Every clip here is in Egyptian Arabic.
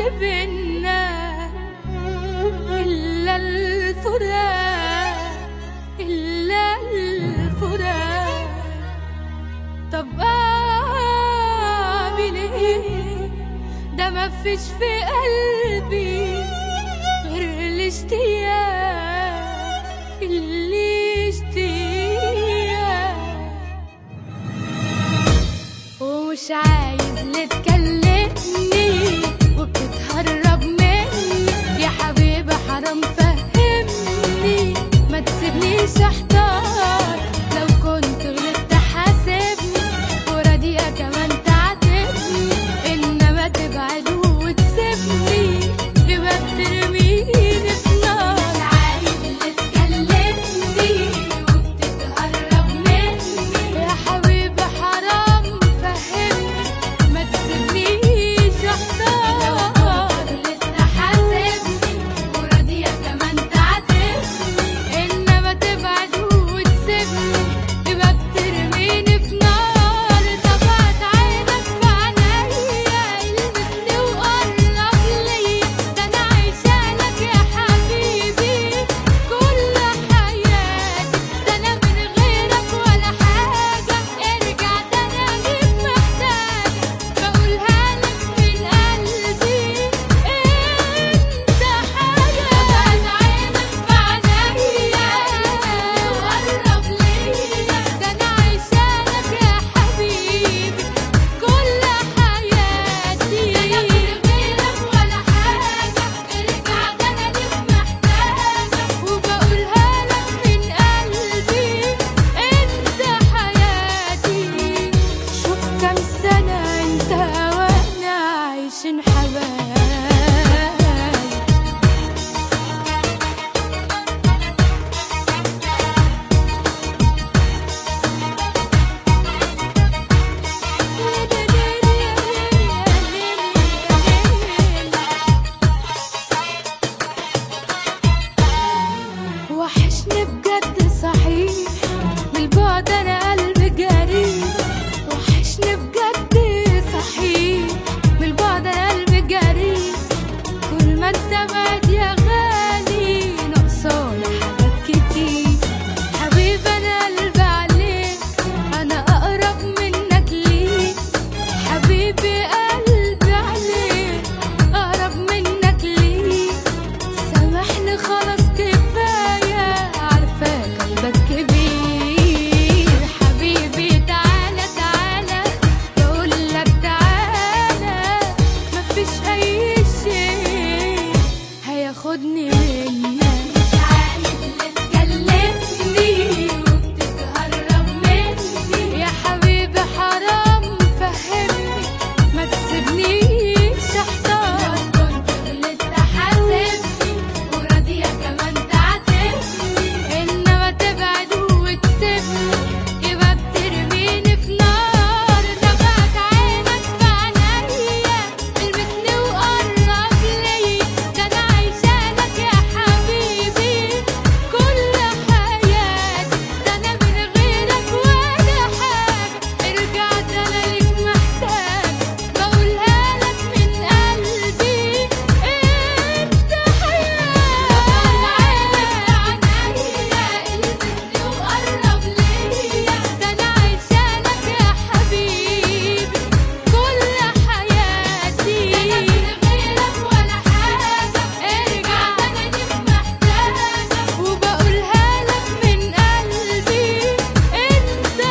بينا إلا الفراق إلا الفراق طب أعمل إيه ده مفيش في قلبي غير الاشتياق اللي اشتياق ومش عايز اللي تكلمني وبتتهرب مني يا حبيبي حرام فهمني ما تسيبنيش احتار لو كنت غلطت حاسبني وراضية كمان تعاتبني انما تبعد وتسيبني يبقى بترميني في نار عايز اللي تكلمني وبتتهرب مني يا حبيبي حرام فهمني ما تسيبنيش احتار غلطت حاسبني وراضية كمان تعاتبني انما تبعد وتسيبني يبقى بترميني في نار طبعت عينك في عينيا المسني وقرب ليا ده انا عايشالك يا حبيبي كل حياتي ده انا من غيرك ولا حاجة ارجع ده انا ليك محتاجة بقولها لك من قلبي انت حاجة طبعت عينك في عينيا وقرب ليا ده انا عايشالك يا حبيبي كل حياتي ده انا من غيرك ولا حاجة ارجع ده انا ليك محتاجة وبقولها لك من قلبي انت حياتي شوف كم سنة انت وانا عايشين حبايب وحشني بجد صحيح من البعد انا قلبي جريح وحشني بجد صحيح من البعد انا قلبي جريح كل ما انت بعد يا غالي ناقصاني حاجات كتير حبيبي انا قلبي عليك انا اقرب منك ليك حبيبي قلبي عليك اقرب منك ليك سامحني خلاص كفاية عارفة قلبك كبير حبيبي تعالى تعالى بقولك تعالى مفيش أي شيء هياخدني منك مش عايز اللي تكلمني وبتتهرب مني يا حبيبي حرام فهمني ما تسيبنيش احتار كنت غلطت حاسبني وراضية كمان تعاتبني انما تبعد وتسيبني يبقى بترميني في نار طبعت عينك في عينيا المسني وقرب ليا ده انا عايشالك يا حبيبي كل حياتي ده انا من غيرك ولا حاجة ارجع ده انا ليك محتاج بقولها لك من قلبي انت حياتي المسني وقرب ليا ده انا عايشالك يا حبيبي كل حياتي ده انا من غيرك ولا حاجة ارجع ده انا ليك محتاجة وبقولها لك من قلبي انت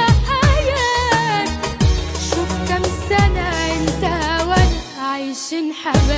حياتي شوف كم سنة انت وانا عايشين حبايب